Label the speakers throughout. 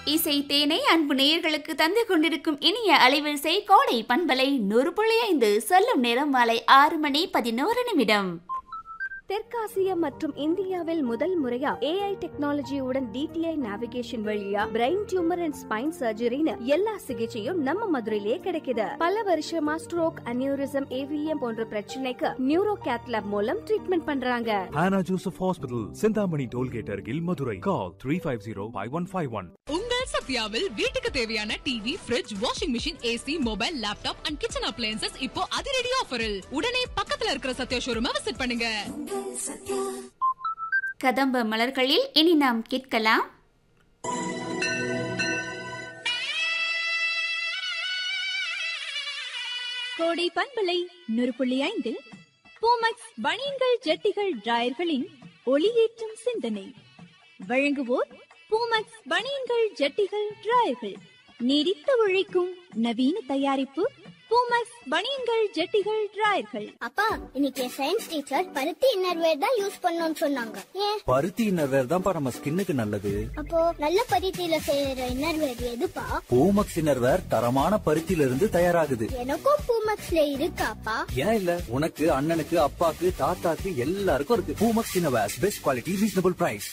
Speaker 1: இசை தேனை அன்பு நேயர்களுக்கு தந்து கொண்டிருக்கும் இனிய அலைவரிசை கோடை பண்பலை நூறு புள்ளி ஐந்து சொல்லும் நேரம் மாலை ஆறு மணி பதினோரு நிமிடம்
Speaker 2: தெற்காசியா மற்றும் இந்தியாவில் முதல் முறையா ஏஐ டெக்னாலஜியுடன் டிடிஐ நேவிகேஷன் வழியா பிரெயின் டியூமர் அண்ட் ஸ்பைன் சர்ஜரின்னு எல்லா சிகிச்சையும் நம்ம மதுரையிலேயே கிடைக்குது பல வருஷமா ஸ்ட்ரோக் அனியூரிசம் ஏவிஎம் போன்ற பிரச்சனைக்கு நியூரோ கேத்லாப் மூலம் ட்ரீட்மெண்ட் பண்றாங்க
Speaker 3: Hannah Joseph Hospital, Sindhamani Tollgate Argil, Madurai. Call 350-5151.
Speaker 4: உங்கள் சத்யாவில் வீட்டுக்கு தேவையான TV fridge washing machine AC mobile laptop and kitchen appliances இப்போ அதிரடி ஆஃபரில் உடனே பக்கத்துல இருக்கிற சத்யா ஷோரூமை விசிட் பண்ணுங்க
Speaker 1: கதம்ப மலர்களில் இனி நாம் கேட்கலாம்
Speaker 5: கோடை பண்பலை நூறு புள்ளி ஐந்தில் பூமக்ஸ் பனியன்கள் ஜட்டிகள் டிராயர்களின் ஒளியேற்றும் சிந்தனை வழங்குவோர் பூமக்ஸ் பனியன்கள் ஜட்டிகள் டிராயர்கள் நீடித்து உழைக்கும் நவீன தயாரிப்பு பூமக்ஸ் பனியன்கள் ஜட்டிகள் டிராயர்கள்
Speaker 6: அப்பா இன்னைக்கு சயின்ஸ் டீச்சர் பருத்தி இன்னர்வேர் தான் யூஸ் பண்ணணும்னு சொன்னாங்க ஏன்
Speaker 7: பருத்தி இன்னர்வேர் தான்ப்பா நம்ம ஸ்கின்னுக்கு நல்லது
Speaker 6: அப்போ நல்ல பருத்தியில செய்யற இன்னர்வேர் எதுப்பா
Speaker 7: பூமக்ஸ் இன்னர்வேர் தரமான பருத்தியில இருந்து தயாராகுது
Speaker 6: எனக்கும் பூமக்ஸ்ல இருக்காப்பா
Speaker 7: ஏன் இல்ல உனக்கு அண்ணனுக்கு அப்பாக்கு தாத்தாக்கு எல்லாருக்கும் இருக்கு Poomex innerwear best quality reasonable price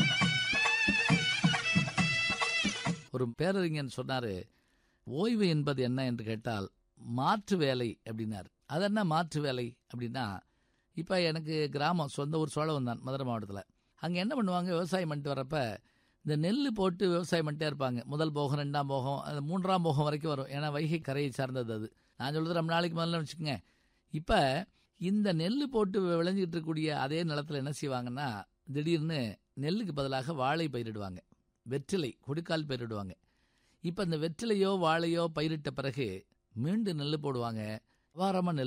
Speaker 8: ஒரு பேரறிஞன் சொன்னாரு ஓய்வு என்பது என்ன என்று கேட்டால் மாற்று வேலை அப்படின்னார் அது என்ன மாற்று வேலை அப்படின்னா இப்போ எனக்கு கிராமம் சொந்த ஊர் சோழவன் தான் மதுரை மாவட்டத்தில் அங்கே என்ன பண்ணுவாங்க விவசாயம் பண்ணிட்டு வரப்ப இந்த நெல் போட்டு விவசாயம் பண்ணிட்டே இருப்பாங்க முதல் போகம் ரெண்டாம் போகம் அது மூன்றாம் போகம் வரைக்கும் வரும் ஏன்னா வைகை கரையை சார்ந்தது அது நான் சொல்றது ரொம்ப நாளைக்கு முதல்ல வச்சுக்கோங்க இப்போ இந்த நெல் போட்டு விளைஞ்சிட்டு இருக்கக்கூடிய அதே நிலத்தில் என்ன செய்வாங்கன்னா திடீர்னு நெல்லுக்கு பதிலாக வாழை பயிரிடுவாங்க வெற்றிலை கொடுக்கால் பயிரிடுவாங்க இப்போ இந்த வெற்றிலையோ வாழையோ பயிரிட்ட பிறகு மீண்டும் நெல் போடுவாங்க வாரமாக நெல்